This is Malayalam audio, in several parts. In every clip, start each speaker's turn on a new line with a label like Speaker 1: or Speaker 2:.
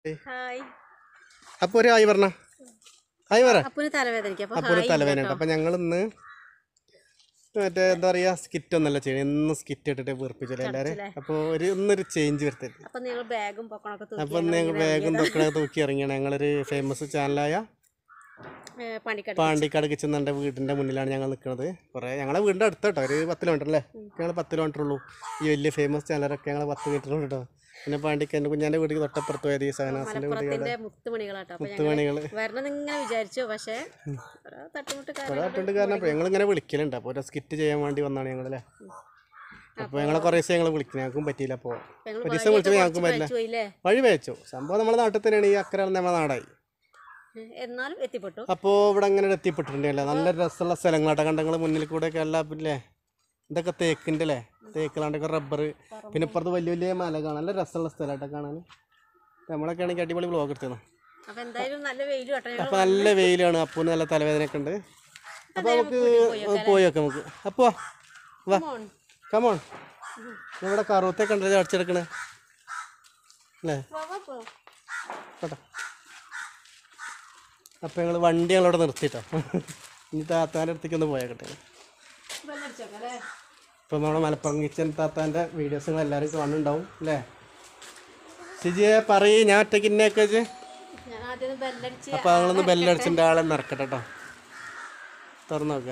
Speaker 1: ഹായ്
Speaker 2: അപ്പൊ ഒരു ആയി പറഞ്ഞ ആയി പറ
Speaker 1: അപ്പുന് തലവേദനിക്ക് അപ്പൊ
Speaker 2: അപ്പോൾ ഒരു തലവേദന അപ്പൊ ഞങ്ങൾ ഇന്ന് മറ്റേ എന്താ പറയാ സ്കിറ്റ് ഒന്നല്ല ചെയ്യണം എന്നും സ്കിറ്റ് ഇട്ടിട്ട് വീർപ്പിച്ചല്ലേ എല്ലാവരും അപ്പോൾ ഒരു ഇന്നൊരു ചേഞ്ച് വരുത്തരുത്
Speaker 1: അപ്പൊ നിങ്ങൾ ബാഗും പൊക്കണൊക്കെ തൂക്കി
Speaker 2: അപ്പൊ ഞങ്ങൾ വേഗം തൊക്കണ തൂക്കി ഇറങ്ങിയാണ് ഞങ്ങളൊരു ഫേമസ് ചാനലായ
Speaker 1: ഏ, പണിക്കട
Speaker 2: പാണ്ടിക്കാട് കിച്ചൻ എൻ്റെ വീടിൻ്റെ മുന്നിലാണ് ഞങ്ങൾ നിൽക്കുന്നത് കുറേ ഞങ്ങളെ വീടിൻ്റെ അടുത്ത് കേട്ടോ ഒരു പത്ത് കിലോമീറ്റർ അല്ലേ ഞങ്ങൾ പത്ത് കിലോമീറ്റർ ഉള്ളൂ ഈ വലിയ ഫേമസ് ചാനലൊക്കെ ഞങ്ങൾ പത്ത് മീറ്റർ ഉണ്ട് കേട്ടോ പിന്നെ പാണ്ടിക്കാൻ്റെ കുഞ്ഞാൻ്റെ വീട്ടിൽ തൊട്ടപ്പുറത്ത് പോയത് ഈ സഹനാസിൻ്റെ വീട്ടിൽ
Speaker 1: മലപ്പുറത്തിന്റെ മുത്തുമണികളാട്ടോ അപ്പൊ ഞങ്ങൾ
Speaker 2: മണികൾ
Speaker 1: വരണം ഇങ്ങനെ വിചാരിച്ചു പക്ഷേ ഓരോ തട്ടുമുട്ട്
Speaker 2: കുറേ ആയിട്ടുണ്ട് കാരണം അപ്പോൾ ഞങ്ങളിങ്ങനെ വിളിക്കലുണ്ട് അപ്പോൾ ഒരു സ്കിറ്റ് ചെയ്യാൻ വേണ്ടി വന്നാണ് ഞങ്ങളല്ലേ അപ്പോൾ ഞങ്ങളെ കുറേ ദിവസം ഞങ്ങൾ വിളിക്കുന്നത് ഞങ്ങൾക്കും പറ്റിയില്ല അപ്പോൾ
Speaker 1: ഞങ്ങൾ
Speaker 2: ഒരു ദിവസം വിളിച്ചപ്പോൾ ഞങ്ങൾക്കും പറ്റില്ല
Speaker 1: പോയില്ലേ
Speaker 2: വഴി വെച്ചു സംഭവം നമ്മുടെ നാട്ടിൽ തന്നെയാണ് ഈ അക്കരെ നമ്മുടെ നാടായി
Speaker 1: എന്നാലും എത്തിപ്പെട്ടു
Speaker 2: അപ്പോൾ ഇവിടെ അങ്ങനെ എത്തിപ്പെട്ടിട്ടുണ്ടല്ലേ നല്ല രസമുള്ള സ്ഥലങ്ങളാട്ടോ കണ്ടങ്ങൾ മുന്നിൽ കൂടെ ഒക്കെ എല്ലാ പിന്നെ ഇതൊക്കെ തേക്കിൻ്റെ അല്ലേ തേക്കിലാണ്ടൊക്കെ റബ്ബർ പിന്നെ ഇപ്പുറത്ത് വലിയ വലിയ മല കാണാൻ നല്ല രസമുള്ള സ്ഥലമായിട്ടോ കാണാൻ നമ്മളൊക്കെ ആണെങ്കിൽ അടിപൊളി ബ്ലോഗ് എടുത്തതാണ്
Speaker 1: അപ്പൊ എന്തായാലും നല്ല വെയിലും കേട്ടോ ഞങ്ങൾ
Speaker 2: അപ്പോൾ നല്ല വെയിലാണ് അപ്പൂന് നല്ല തലവേദനയൊക്കെ ഉണ്ട് അപ്പോൾ നമുക്ക് പോയി നോക്കാം നമുക്ക് അപ്പോൾ വാ കമോൺ ഇവിടെ കറുവത്തെ കണ്ടത് അടിച്ചെടുക്കണേ അല്ലേ കേട്ടോ അപ്പോൾ ഞങ്ങൾ വണ്ടി ഞങ്ങളവിടെ നിർത്തിട്ടോ ഇനി താത്താൻ്റെ അടുത്തേക്ക് ഒന്ന് പോയേക്കട്ടെ ഇപ്പം നമ്മുടെ മലപ്പുറം കിച്ചൻ താത്താൻ്റെ വീഡിയോസ് നിങ്ങൾ എല്ലാവരും കാണുന്നുണ്ടാവും അല്ലേ ഷിജിയെ പറയ് ഞാൻ ഒറ്റയ്ക്ക് ഇന്നേക്ക് വെച്ച്
Speaker 1: ഞാൻ ആദ്യം ബെല്ലടിച്ച്
Speaker 2: അപ്പോൾ ഞങ്ങളൊന്ന് ബെല്ലടിച്ചിൻ്റെ ആളെ നിറക്കട്ടെ കേട്ടോ തുറന്നു നോക്ക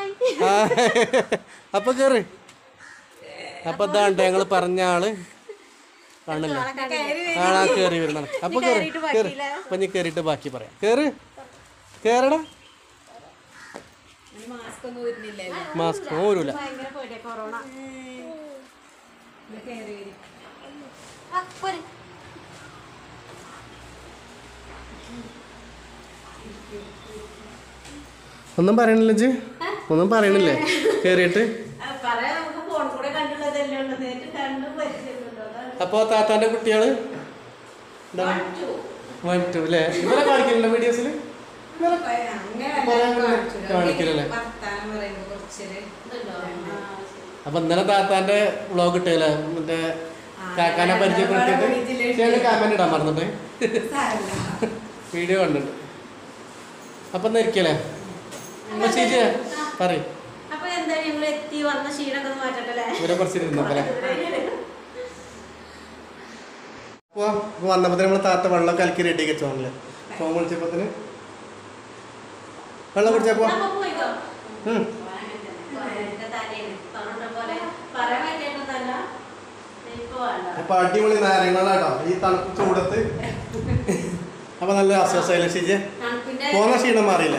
Speaker 2: അപ്പോൾ കയറി അപ്പോൾ ഇതാണ്ട് ഞങ്ങൾ പറഞ്ഞ ആള് കാണില്ല ആളാ കയറി വരുന്നതാണ് അപ്പോൾ കയറി കയറി അപ്പം നീ കയറിയിട്ട് ബാക്കി പറയാം കയറി കയറടാ
Speaker 1: മാസ്ക് ഒന്നും വരുന്നില്ല
Speaker 2: മാസ്ക് ഓരൂല
Speaker 1: ഭയങ്കര പേടിയാ കൊറോണ
Speaker 2: ഒന്നും പറയണില്ല ജി ഒന്നും പറയണില്ലേ കയറിയിട്ട്
Speaker 1: പറയാൻ നമുക്ക് ഫോൺ കൂടെ കണ്ടുള്ളതല്ലേ ഉള്ളൂ നേരിട്ട് കണ്ടു പരിചയമുണ്ടോ അതാണ്
Speaker 2: അപ്പോൾ താത്താൻ്റെ കുട്ടികൾ വൺ ടു അല്ലേ ഇവരെ കാണിക്കലുണ്ടോ വീഡിയോസിൽ കാണിക്കലല്ലേ അപ്പൊ ഇന്നലെ താത്താന്റെ വ്ളോഗ് ഇട്ടല്ലേ മറ്റേ കാക്കാനെ പരിചയപ്പെടുത്തിയിട്ട് കമന്റ് ഇടാൻ മറന്നിട്ട് വീഡിയോ കണ്ടിട്ട് അപ്പൊ എന്നാ ഇരിക്കല്ലേ എന്നാ ചേച്ചി പറയും
Speaker 1: അപ്പൊ എന്താ ഞങ്ങൾ എത്തി വന്ന ക്ഷീണൊക്കെ ഒന്ന് മാറ്റട്ടല്ലേ
Speaker 2: ഇവരെ കുറച്ച് ഇരുന്നപ്പല്ലേ അപ്പോൾ വന്നപ്പോൾ നമ്മൾ താത്ത വെള്ളം കലക്കി റെഡി ആക്കി വെച്ചോണല്ലേ ഫോൺ വിളിച്ചപ്പോത്തിന് വെള്ളം കുടിച്ചപ്പോ
Speaker 1: അപ്പൊ പോയിക്കോ
Speaker 2: ഉം.
Speaker 1: എന്റെ തലയാണ് പറഞ്ഞ പോലെ പറയാൻ പറ്റേണ്ടതല്ല ഇപ്പൊ വേണ്ട
Speaker 2: അപ്പൊ അടിപൊളി നാരങ്ങളാട്ടോ ഈ തണുപ്പ് ചൂടത്ത് അപ്പൊ നല്ല ആശ്വാസമായില്ലേ ഷിജെ
Speaker 1: തണുപ്പിന്റെ
Speaker 2: പോന്ന ക്ഷീണം മാറിയില്ലേ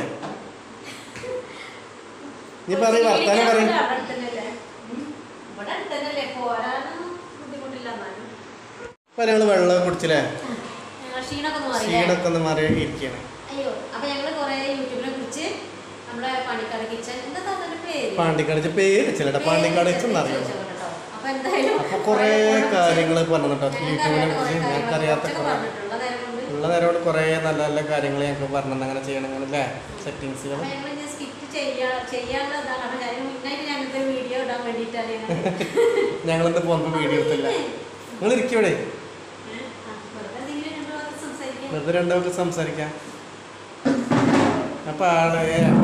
Speaker 2: നീ പറയും വർത്താനം പറയും
Speaker 1: അവിടെ അടുത്തന്നെയല്ലേ? ഉം. ഇവിടെ അടുത്തന്നെയല്ലേ പോരാനും ബുദ്ധിമുട്ടില്ല എന്നാലും
Speaker 2: അപ്പൊ ഞങ്ങള് വെള്ളം കുടിച്ചില്ലേ
Speaker 1: ഞങ്ങൾ ക്ഷീണൊക്കെ ഒന്ന് മാറിയില്ലേ
Speaker 2: ക്ഷീണൊക്കെ ഒന്ന് മാറി ഇരിക്കുകയാണ്
Speaker 1: അയ്യോ അപ്പൊ ഞങ്ങള് കൊറേ യൂട്യൂബിനെ കുറിച്ച് നമ്മുടെ പണിക്കാട് കിച്ചൺ എന്താ തന്നെ പേര്
Speaker 2: പാണ്ടിക്കാട് പേര് വെച്ചില്ല പാണ്ടിക്കാട് വെച്ചെന്നറിയാം
Speaker 1: കേട്ടോ. അപ്പൊ എന്തായാലും
Speaker 2: അപ്പൊ കുറേ കാര്യങ്ങൾ പറഞ്ഞു കേട്ടോ യൂട്യൂബിനെ കുറിച്ച് ഞങ്ങൾക്കറിയാത്ത
Speaker 1: കുറച്ചൊക്കെ
Speaker 2: കുറേ
Speaker 1: പറഞ്ഞിട്ടുള്ള നേരം കൊണ്ട്
Speaker 2: ഉള്ള നേരോട് കുറേ നല്ല നല്ല കാര്യങ്ങൾ ഞങ്ങൾക്ക് പറഞ്ഞു അങ്ങനെ ചെയ്യണം അങ്ങനെ അല്ലേ സെറ്റിങ്സുകൾ
Speaker 1: അപ്പൊ ഞങ്ങൾ ഇനി സ്കിറ്റ് ചെയ്യാ ചെയ്യാനുള്ളതാണ് അപ്പൊ ഞാൻ മുന്നായിട്ട് ഞങ്ങൾക്ക് വീഡിയോ ഇടാൻ വേണ്ടിയിട്ടാണ് ഞങ്ങൾ
Speaker 2: ഞങ്ങളിന്ന് പോകുമ്പോൾ വീഡിയോ എടുത്തില്ല നിങ്ങൾ ഇരിക്കൂടെ
Speaker 1: വെറുതെ എന്തെങ്കിലും രണ്ടു വാക്ക് സംസാരിക്കാം
Speaker 2: വെറുതെ രണ്ടു സംസാരിക്കാം അപ്പൊ ആള്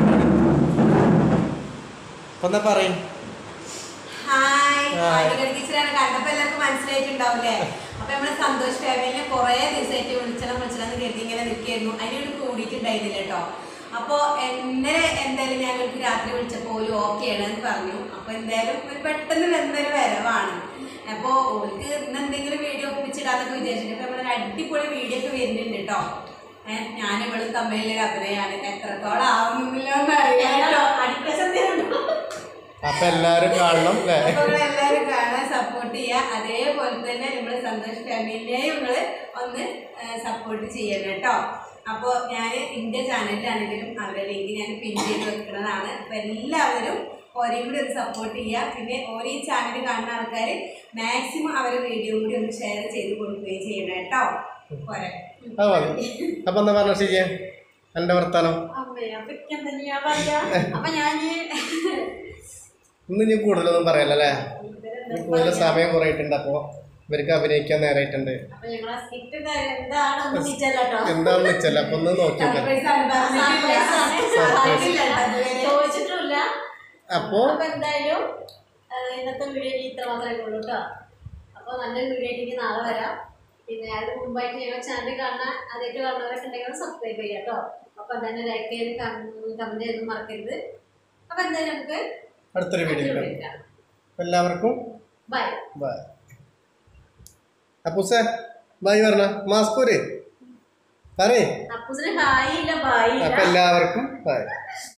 Speaker 2: അപ്പൊ എന്നാ പറയും
Speaker 3: ഹായ്
Speaker 2: ഹായ്.
Speaker 3: പാണ്ടിക്കട് കിച്ചനാണ് കണ്ടപ്പോ എല്ലാവർക്കും മനസ്സിലായിട്ടുണ്ടാവില്ലേ അപ്പൊ നമ്മള് സന്തോഷ് ഫാമിലിനെ കുറെ ദിവസമായിട്ട് വിളിച്ചണം വിളിച്ചണം എന്ന് കരുതി ഇങ്ങനെ നിൽക്കായിരുന്നു അതിനോട് കൂടിയിട്ടുണ്ടായിരുന്നില്ല കേട്ടോ അപ്പൊ എന്നെ എന്തായാലും ഞങ്ങൾക്ക് രാത്രി വിളിച്ചപ്പോ ഒരു ഓക്കെ ആണ് എന്ന് പറഞ്ഞു അപ്പൊ എന്തായാലും ഒരു പെട്ടെന്ന് വന്നൊരു വരവാണ് അപ്പൊ ഓൾക്ക് ഇന്ന് എന്തെങ്കിലും വീഡിയോ ഒപ്പിച്ചിടാന്നൊക്കെ വിചാരിച്ചിട്ട് അപ്പൊ നമ്മളൊരു അടിപൊളി വീഡിയോ ഒക്കെ വരുന്നുണ്ട് കേട്ടോ ഏഹ് ഞാനും ഇവളും തമ്മിലൊരു അഭിനയാണ് എത്രത്തോളം ആവുന്നില്ല എന്ന് അറിയാം കേട്ടോ അടിപ്പസന്ധിയുണ്ടോ
Speaker 2: അപ്പൊ എല്ലാരും കാണണം അല്ലേ
Speaker 3: അപ്പൊ നിങ്ങള് എല്ലാവരും കാണാൻ സപ്പോർട്ട് ചെയ്യുക അതേപോലെ തന്നെ നമ്മുടെ സന്തോഷ് ഫാമിലിനെയും നിങ്ങൾ ഒന്ന് സപ്പോർട്ട് ചെയ്യണം കേട്ടോ അപ്പോൾ ഞാൻ എൻ്റെ ചാനലിലാണെങ്കിലും അവരുടെ ലിങ്ക് ഞാൻ പിൻ ചെയ്ത് വെക്കുന്നതാണ് അപ്പോൾ എല്ലാവരും ഓരെയും കൂടി ഒന്ന് സപ്പോർട്ട് ചെയ്യുക പിന്നെ ഓരോ ഈ ചാനൽ കാണുന്ന ആൾക്കാർ മാക്സിമം അവരുടെ വീഡിയോ കൂടി ഒന്ന് ഷെയർ ചെയ്ത് കൊടുക്കുകയും ചെയ്യണം കേട്ടോ പോരെ
Speaker 2: അത് മതി അപ്പൊ എന്താ പറഞ്ഞ ഷിജെ എന്റെ വർത്താനം
Speaker 1: അമ്മേ അപ്പൊ എന്താ ഞാൻ പറയാ അപ്പൊ ഞാൻ
Speaker 2: ഇന്ന് ഇനി കൂടുതലൊന്നും പറയല്ല അല്ലേ ഇനി കൂടുതൽ സമയം കുറയിട്ടുണ്ട് അപ്പോ ഇവർക്ക് അഭിനയിക്കാൻ നേരായിട്ടുണ്ട്
Speaker 1: അപ്പൊ ഞങ്ങളെ സ്കിറ്റ് എന്താണെന്ന് നിച്ചല്ലോ
Speaker 2: എന്താണെന്ന് വെച്ചല്ല അപ്പൊ ഒന്ന് നോക്കിയോക്കാം
Speaker 3: സർപ്രൈസ് ആണ് പറഞ്ഞിട്ടില്ല. പറഞ്ഞിട്ടില്ല കേട്ടോ ഇതുവരെ.
Speaker 1: ചോദിച്ചിട്ടില്ല
Speaker 2: അപ്പോ
Speaker 1: അപ്പൊ എന്തായാലും ആ, ഇന്നത്തെ വീഡിയോ ഇത്ര മാത്രമേ ഉള്ളൂ കേട്ടോ അപ്പൊ നല്ലൊരു വീഡിയോ ആയിട്ട് നാളെ വരാം പിന്നെ അതിന് മുമ്പായിട്ട് ഞങ്ങൾ ചാനൽ കാണാൻ ആദ്യമായിട്ട് കാണുന്നവരൊക്കെ ഉണ്ടെങ്കിൽ സബ്സ്ക്രൈബ് ചെയ്യാം കേട്ടോ അപ്പൊ എന്തായാലും ലൈക്ക് ചെയ്ത് കമന്റ് ചെയ്ത് മറക്കരുത് അപ്പൊ എന്തായാലും നമുക്ക്
Speaker 2: അടുത്തൊരു വീഡിയോ എല്ലാവർക്കും
Speaker 1: ബൈ
Speaker 2: ബൈ അപ്പൂസേ ബൈ പറഞ്ഞ മാസ്കൂര് പറയേ
Speaker 1: അപ്പൂസിന് ഹായ് ഇല്ല ബായ് ഇല്ല
Speaker 2: അപ്പൊ എല്ലാവർക്കും ബൈ